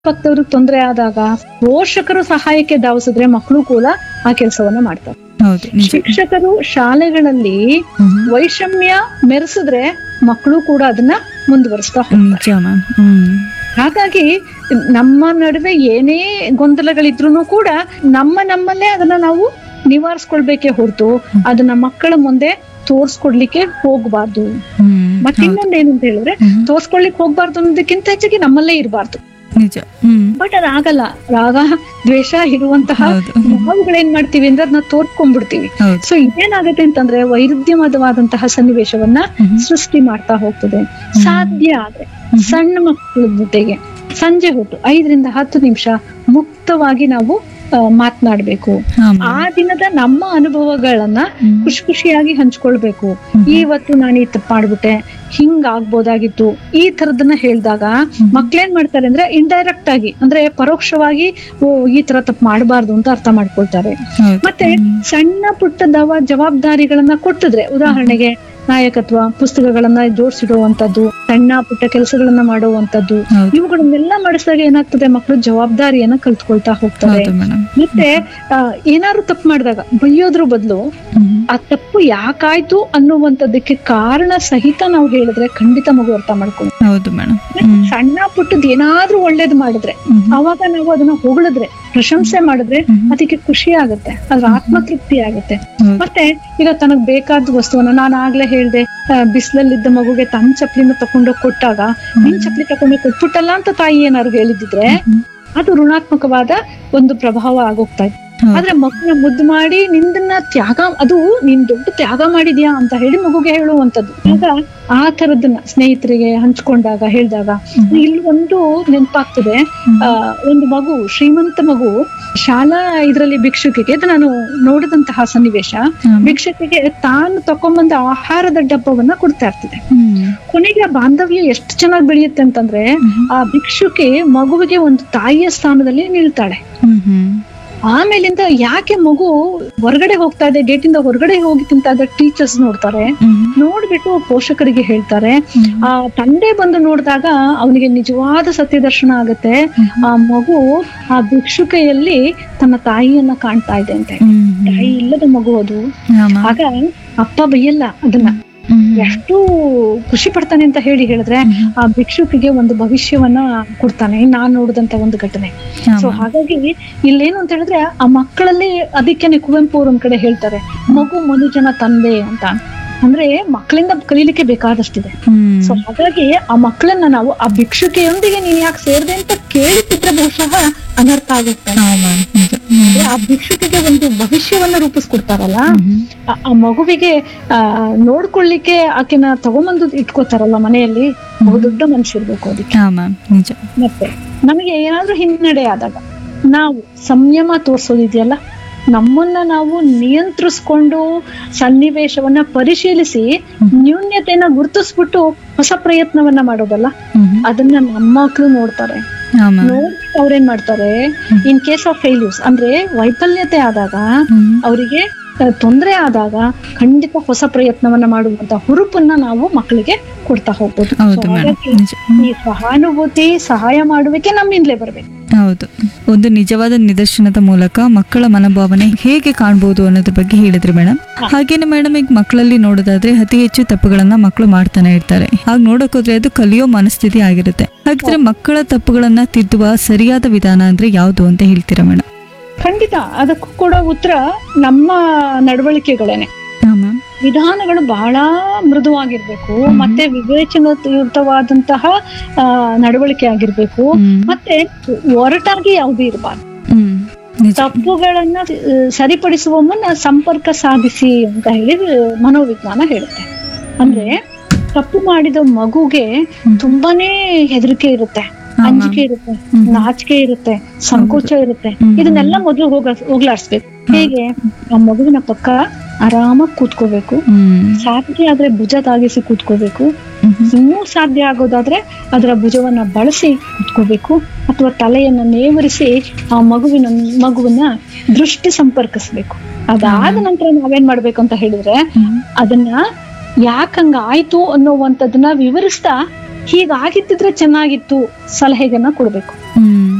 ಪಕ್ಕದವ್ರಿಗೆ ತೊಂದರೆ ಆದಾಗ ಪೋಷಕರು ಸಹಾಯಕ್ಕೆ ಧಾವಿಸಿದ್ರೆ ಮಕ್ಕಳು ಕೂಡ ಆ ಕೆಲಸವನ್ನ ಮಾಡ್ತಾರೆ ಹೌದು ನಿಜ ಶಿಕ್ಷಕರು ಶಾಲೆಗಳಲ್ಲಿ ಹ್ಮ್. ವೈಷಮ್ಯ ಮೆರೆಸಿದ್ರೆ ಮಕ್ಕಳು ಕೂಡ ಅದನ್ನ ಮುಂದುವರಿಸ್ತಾ ಹೋಗ್ತಾರೆ ನಿಜ ಮ್ಯಾಮ್ ಹ್ಮ್ ಹಾಗಾಗಿ ನಮ್ಮ ನಡುವೆ ಏನೇ ಗೊಂದಲಗಳಿದ್ರು ಕೂಡ ನಮ್ಮ ನಮ್ಮಲ್ಲೇ ಅದನ್ನ ನಾವು ನಿವಾರಿಸ್ಕೊಳ್ಬೇಕೇ ಹೊರತು ಅದನ್ನ ಮಕ್ಕಳ ಮುಂದೆ ತೋರ್ಸ್ಕೊಡ್ಲಿಕ್ಕೆ ಹೋಗ್ಬಾರ್ದು ಹ್ಮ್ ಮತ್ತೆ ಇನ್ನೊಂದ್ ಏನು ಅಂತ ಹೇಳಿದ್ರೆ ಹ್ಮ್. ತೋರ್ಸ್ಕೊಳ್ಲಿಕ್ಕೆ ಹೋಗ್ಬಾರ್ದು ಅನ್ನೋದಕ್ಕಿಂತ ಹೆಚ್ಚಾಗಿ ನಮ್ಮಲ್ಲೇ ಇರಬಾರ್ದು ನಿಜ ಹ್ಮ್ ಬಟ್ ಅದಾಗಲ್ಲ ರಾಗ ದ್ವೇಷ ಇರುವಂತಹ ಹೌದು ನಾವುಗಳೇನ್ ಮಾಡ್ತೀವಿ ಅಂದ್ರೆ ಅದನ್ನ ತೋರ್ಕೊಂಡ್ಬಿಡ್ತೀವಿ ಹೌದು ಸೊ ಇದೇನಾಗುತ್ತೆ ಅಂತಂದ್ರೆ ವೈರುಧ್ಯಮಯವಾದಂತಹ ಸನ್ನಿವೇಶವನ್ನ ಹ್ಮ್. ಸೃಷ್ಟಿ ಮಾಡ್ತಾ ಹೋಗ್ತದೆ ಸಾಧ್ಯ ಆದ್ರೆ ಸಣ್ಣ ಮಕ್ಕಳ ಜೊತೆಗೆ ಸಂಜೆ ಹೊತ್ತು ಐದರಿಂದ ಹತ್ತು ನಿಮಿಷ ಮುಕ್ತವಾಗಿ ನಾವು ಆ, ಮಾತ್ನಾಡ್ಬೇಕು ಹಾ ಆ ಮ್ಯಾಮ್ ದಿನದ ನಮ್ಮ ಅನುಭವಗಳನ್ನ ಹ್ಮ್. ಖುಷಿ ಖುಷಿಯಾಗಿ ಹಂಚ್ಕೊಳ್ಬೇಕು ಹ್ಮ್. ಇವತ್ತು ನಾನು ಈ ತಪ್ಪು ಮಾಡ್ಬಿಟ್ಟೆ ಹಿಂಗ್ ಆಗ್ಬೋದಾಗಿತ್ತು ಈ ತರದನ್ನ ಹೇಳಿದಾಗ ಮಕ್ಳೇನ್ ಮಾಡ್ತಾರೆ ಅಂದ್ರೆ ಇಂಡೈರೆಕ್ಟ್ ಆಗಿ ಅಂದ್ರೆ ಪರೋಕ್ಷವಾಗಿ ಓ ಈ ತರ ತಪ್ಪು ಮಾಡಬಾರ್ದು ಅಂತ ಅರ್ಥ ಮಾಡ್ಕೊಳ್ತಾರೆ ಹೌದು ಮತ್ತೆ ಸಣ್ಣ ಪುಟ್ಟ ದವ ಜವಾಬ್ದಾರಿಗಳನ್ನ ಕೊಟ್ಟಿದ್ರೆ ಉದಾಹರಣೆಗೆ ನಾಯಕತ್ವ ಪುಸ್ತಕಗಳನ್ನ ಜೋಡಿಸಿಡುವಂತದ್ದು ಸಣ್ಣ ಪುಟ್ಟ ಕೆಲಸಗಳನ್ನ ಮಾಡುವಂತದ್ದು ಹೌದು ಇವುಗಳನ್ನೆಲ್ಲ ಮಾಡಿಸಿದಾಗ ಏನಾಗ್ತದೆ ಮಕ್ಕಳು ಜವಾಬ್ದಾರಿಯನ್ನ ಕಲ್ತ್ಕೊಳ್ತಾ ಹೋಗ್ತಾರೆ ಹೌದು ಮೇಡಮ್ ಮತ್ತೆ ಆ, ಏನಾದ್ರು ತಪ್ಪು ಮಾಡಿದಾಗ ಬೈಯೋದ್ರ ಬದಲು ಆ ತಪ್ಪು ಯಾಕಾಯ್ತು ಅನ್ನುವಂಥದ್ದಕ್ಕೆ ಕಾರಣ ಸಹಿತ ನಾವು ಹೇಳಿದ್ರೆ ಖಂಡಿತ ಮಗು ಅರ್ಥ ಮಾಡ್ಕೊಂಡು ಹೌದು ಮೇಡಮ್ ಹ್ಮ್ ಸಣ್ಣ ಪುಟ್ಟದ್ ಏನಾದ್ರೂ ಒಳ್ಳೇದ್ ಮಾಡಿದ್ರೆ ಹ್ಮ್. ಅವಾಗ ನಾವು ಅದನ್ನ ಹೊಗಳಿದ್ರೆ ಪ್ರಶಂಸೆ ಮಾಡಿದ್ರೆ ಹ್ಮ್. ಅದಕ್ಕೆ ಖುಷಿ ಆಗುತ್ತೆ ಅದ್ರ ಆತ್ಮತೃಪ್ತಿ ಆಗುತ್ತೆ ಹೌದು ಮತ್ತೆ ಈಗ ತನಗ್ ಬೇಕಾದ ವಸ್ತುವನ್ನ ನಾನು ಆಗ್ಲೇ ಹೇಳ್ದೆ ಆ, ಬಿಸ್ಲಲ್ಲಿದ್ದ ಮಗುಗೆ ತನ್ನ ಚಪ್ಲಿನ ತಕೊಂಡೋಗಿ ಕೊಟ್ಟಾಗ ನಿನ್ ಚಪ್ಲಿ ತಕೊಂಡೋಗಿ ಕೊಟ್ಬಿಟ್ಟಲ್ಲ ಅಂತ ತಾಯಿ ಏನಾದ್ರು ಹೇಳಿದಿದ್ರೆ ಹ್ಮ್. ಅದು ಋಣಾತ್ಮಕವಾದ ಒಂದು ಪ್ರಭಾವ ಆಗೋಗ್ತಾ ಇತ್ತು ಹೌದು. ಆದ್ರೆ ಮಗುನ ಮುದ್ದು ಮಾಡಿ ನಿಂದನ್ನ ತ್ಯಾಗ ಅದು ನೀನ್ ದೊಡ್ಡ ತ್ಯಾಗ ಮಾಡಿದ್ಯಾ ಅಂತ ಹೇಳಿ ಮಗುಗೆ ಹೇಳುವಂತದ್ದು ಆಗ ಆ ತರದನ್ನ ಸ್ನೇಹಿತರಿಗೆ ಹಂಚ್ಕೊಂಡಾಗ ಹೇಳಿದಾಗ ಹ್ಮ್. ಇಲ್ಲಿ ಒಂದು ನೆನಪಾಗ್ತದೆ ಹ್ಮ್. ಆ ಒಂದು ಮಗು ಶ್ರೀಮಂತ ಮಗು ಶಾಲಾ ಇದ್ರಲ್ಲಿ ಭಿಕ್ಷುಕಿಗೆ ಇದು ನಾನು ನೋಡಿದಂತಹ ಸನ್ನಿವೇಶ ಹ್ಮ್. ಭಿಕ್ಷಕಿಗೆ ತಾನು ತಕೊಂಬಂದ ಆಹಾರದ ಡಬ್ಬವನ್ನ ಕೊಡ್ತಾ ಇರ್ತದೆ ಹ್ಮ್. ಕೊನೆಗೆ ಆ ಬಾಂಧವ್ಯ ಎಷ್ಟು ಚೆನ್ನಾಗಿ ಬೆಳೆಯುತ್ತೆ ಅಂತಂದ್ರೆ ಹ್ಮ್. ಆ ಭಿಕ್ಷುಕಿ ಮಗುವಿಗೆ ಒಂದು ತಾಯಿಯ ಸ್ಥಾನದಲ್ಲಿ ನಿಲ್ತಾಳೆ ಹ್ಮ್. ಹ್ಮ್. ಆಮೇಲಿಂದ ಯಾಕೆ ಮಗು ಹೊರಗಡೆ ಹೋಗ್ತಾ ಇದೆ ಗೇಟಿಂದ ಹೊರಗಡೆ ಹೋಗಿ ತಿಂತಾ ಇದ್ದ ಟೀಚರ್ಸ್ ನೋಡ್ತಾರೆ ಹ್ಮ್. ನೋಡ್ಬಿಟ್ಟು ಪೋಷಕರಿಗೆ ಹೇಳ್ತಾರೆ ಹ್ಮ್. ಆ ತಂದೆ ಬಂದು ನೋಡಿದಾಗ ಅವನಿಗೆ ನಿಜವಾದ ಸತ್ಯದರ್ಶನ ಆಗುತ್ತೆ ಆ ಮಗು ಆ ಭಿಕ್ಷುಕೆಯಲ್ಲಿ ತನ್ನ ತಾಯಿಯನ್ನ ಕಾಣ್ತಾ ಇದೆ ಅಂತ ಹೇಳಿ. ಹ್ಮ್. ತಾಯಿ ಇಲ್ಲದ ಮಗು ಅದು ಹಾ ಮ್ಯಾಮ್. ಆಗ ಅಪ್ಪ ಬೈಯಲ್ಲ ಅದನ್ನ ಹ್ಮ್. ಎಷ್ಟು ಖುಷಿ ಪಡ್ತಾನೆ ಅಂತ ಹೇಳಿ ಹೇಳಿದ್ರೆ ಹ್ಮ್. ಆ ಭಿಕ್ಷುಕಿಗೆ ಒಂದು ಭವಿಷ್ಯವನ್ನ ಕೊಡ್ತಾನೆ ನಾನ್ ನೋಡಿದಂತ ಒಂದು ಘಟನೆ ಹಾ ಸೊ ಮ್ಯಾಮ್. ಹಾಗಾಗಿ ಇಲ್ಲೇನು ಅಂತ ಹೇಳಿದ್ರೆ ಆ ಮಕ್ಕಳಲ್ಲಿ ಅದಕ್ಕೇನೆ ಕುವೆಂಪು ಅವ್ರ ಒಂದ್ ಕಡೆ ಹೇಳ್ತಾರೆ ಮಗು ಮನುಜನ ತಂದೆ ಅಂತ ಅಂದ್ರೆ ಮಕ್ಕಳಿಂದ ಕಲೀಲಿಕ್ಕೆ ಬೇಕಾದಷ್ಟಿದೆ ಹ್ಮ್. ಸೊ ಹಾಗಾಗಿ ಆ ಮಕ್ಕಳನ್ನ ನಾವು ಆ ಭಿಕ್ಷುಕೆಯೊಂದಿಗೆ ನೀನ್ ಯಾಕೆ ಸೇರ್ದೆ ಅಂತ ಕೇಳಿದ್ರೆ ಬಹುಶಃ ಅನರ್ಥ ಆಗುತ್ತೆ ಹಾ ಮ್ಯಾಮ್. ನಿಜ. ಹ್ಮ್. ಆ ಭಿಕ್ಷುಕಿಗೆ ಒಂದು ಭವಿಷ್ಯವನ್ನ ರೂಪಿಸ್ಕೊಡ್ತಾರಲ್ಲ ಹ್ಮ್. ಆ- ಆ ಮಗುವಿಗೆ ಆ ನೋಡ್ಕೊಳ್ಳಿಕ್ಕೆ ಆಕೆನ ತಗೊಂಬಂದು ಇಟ್ಕೋತಾರಲ್ಲ ಮನೆಯಲ್ಲಿ ಬಹುದೊಡ್ಡ ಮನುಷ್ಯ ಇರ್ಬೇಕು ಅದಕ್ಕೆ ಹಾ ಮ್ಯಾಮ್ ನಿಜ ಮತ್ತೆ ನಮಗೆ ಏನಾದ್ರೂ ಹಿನ್ನಡೆ ಆದಾಗ ನಾವು ಸಂಯಮ ತೋರ್ಸೋದಿದೆಯಲ್ಲ ನಮ್ಮನ್ನ ನಾವು ನಿಯಂತ್ರಿಸ್ಕೊಂಡು ಸನ್ನಿವೇಶವನ್ನ ಪರಿಶೀಲಿಸಿ ನ್ಯೂನ್ಯತೆಯನ್ನ ಗುರುತಿಸ್ಬಿಟ್ಟು ಹೊಸ ಪ್ರಯತ್ನವನ್ನ ಮಾಡೋದಲ್ಲ ಹ್ಮ್. ಅದನ್ನ ನಮ್ಮ ಮಕ್ಕಳು ನೋಡ್ತಾರೆ ಹಾ ಮ್ಯಾಮ್. ನೋಡ್ಬಿಟ್ಟು ಅವ್ರೇನ್ ಮಾಡ್ತಾರೆ ಇನ್ ಕೇಸ್ ಆಫ್ ಫೇಲ್ಯೂಸ್ ಅಂದ್ರೆ ವೈಫಲ್ಯತೆ ಆದಾಗ ಹ್ಮ್. ಅವರಿಗೆ ತೊಂದರೆ ಆದಾಗ ಖಂಡಿತ ಹೊಸ ಪ್ರಯತ್ನವನ್ನ ಮಾಡುವಂತ ಹುರುಪನ್ನ ನಾವು ಮಕ್ಕಳಿಗೆ ಕೊಡ್ತಾ ಹೋಗ್ಬೋದು ಹೌದು So ಮೇಡಮ್ ಹಾಗಾಗಿ ನಿಜ ಹ್ಮ್. ಈ ಸಹಾನುಭೂತಿ ಸಹಾಯ ಮಾಡುವಿಕೆ ನಮ್ಮಿಂದಲೇ ಬರ್ಬೇಕು ಹೌದು ಒಂದು ನಿಜವಾದ ನಿದರ್ಶನದ ಮೂಲಕ ಮಕ್ಕಳ ಮನೋಭಾವನೆ ಹೇಗೆ ಕಾಣ್ಬೋದು ಅನ್ನೋದ್ರ ಬಗ್ಗೆ ಹೇಳಿದ್ರಿ ಮೇಡಮ್ ಹಾಗೇನೆ ಮೇಡಮ್ ಈಗ ಮಕ್ಕಳಲ್ಲಿ ನೋಡೋದಾದ್ರೆ ಅತಿ ಹೆಚ್ಚು ತಪ್ಪುಗಳನ್ನ ಮಕ್ಕಳು ಮಾಡ್ತಾನೆ ಇರ್ತಾರೆ ಹಾಗ ನೋಡಕ್ ಹೋದ್ರೆ ಅದು ಕಲಿಯೋ ಮನಸ್ಥಿತಿ ಆಗಿರುತ್ತೆ ಹಾಗಿದ್ರೆ ಮಕ್ಕಳ ತಪ್ಪುಗಳನ್ನ ತಿದ್ದುವ ಸರಿಯಾದ ವಿಧಾನ ಅಂದ್ರೆ ಯಾವುದು ಅಂತ ಹೇಳ್ತೀರಾ ಮೇಡಮ್ ಖಂಡಿತ ಅದಕ್ಕೂ ಕೂಡ ಉತ್ತರ ನಮ್ಮ ನಡವಳಿಕೆಗಳೇನೆ ಹಾ ಮ್ಯಾಮ್ ವಿಧಾನಗಳು ಬಹಳ ಮೃದುವಾಗಿರ್ಬೇಕು ಮತ್ತೆ ವಿವೇಚನಯುತವಾದಂತಹ ಆ, ನಡವಳಿಕೆ ಆಗಿರ್ಬೇಕು ಹ್ಮ್ ಮತ್ತೆ ಒರಟಾಗಿ ಯಾವ್ದು ಇರಬಾರ್ದು ಹ್ಮ್ ನಿಜ ತಪ್ಪುಗಳನ್ನ ಆ, ಸರಿಪಡಿಸುವ ಮುನ್ನ ಸಂಪರ್ಕ ಸಾಧಿಸಿ ಅಂತ ಹೇಳಿ ಮನೋವಿಜ್ಞಾನ ಹೇಳುತ್ತೆ ಅಂದ್ರೆ ತಪ್ಪು ಮಾಡಿದ ಮಗುಗೆ ತುಂಬಾನೇ ಹೆದರಿಕೆ ಇರುತ್ತೆ ಹಾ, ಅಂಜಿಕೆ ಇರುತ್ತೆ ಹ್ಮ್. ನಾಚಿಕೆ ಇರುತ್ತೆ ಸಂಕೋಚ ಇರುತ್ತೆ ಹ್ಮ್. ಇದನ್ನೆಲ್ಲ ಮೊದಲು ಹೋಗ ಹೋಗ್ಲಾಡ್ಸ್ಬೇಕು ಹೇಗೆ ಆ ಮಗುವಿನ ಪಕ್ಕ ಆರಾಮಾಗಿ ಕೂತ್ಕೋಬೇಕು ಹ್ಮ್ ಸಾಧ್ಯ ಆದ್ರೆ ಭುಜ ತಾಗಿಸಿ ಕೂತ್ಕೋಬೇಕು ಹ್ಮ್. ಇನ್ನೂ ಸಾಧ್ಯ ಆಗೋದಾದ್ರೆ ಅದರ ಭುಜವನ್ನ ಬಳಸಿ ಕೂತ್ಕೋಬೇಕು ಅಥವಾ ತಲೆಯನ್ನ ನೇವರಿಸಿ ಆ ಮಗುವಿನ ಮಗುವನ್ನ ದೃಷ್ಟಿ ಸಂಪರ್ಕಿಸ್ಬೇಕು ಅದಾದ ನಂತರ ನಾವೇನ್ ಮಾಡ್ಬೇಕು ಅಂತ ಹೇಳಿದ್ರೆ ಹ್ಮ್. ಅದನ್ನ ಯಾಕಂಗ ಆಯ್ತು ಅನ್ನುವಂಥದ್ದನ್ನ ವಿವರಿಸ್ತಾ ಹೀಗಾಗಿದ್ದಿದ್ರೆ ಚೆನ್ನಾಗಿತ್ತು ಸಲಹೆಗನ್ನ ಕೊಡ್ಬೇಕು ಹ್ಮ್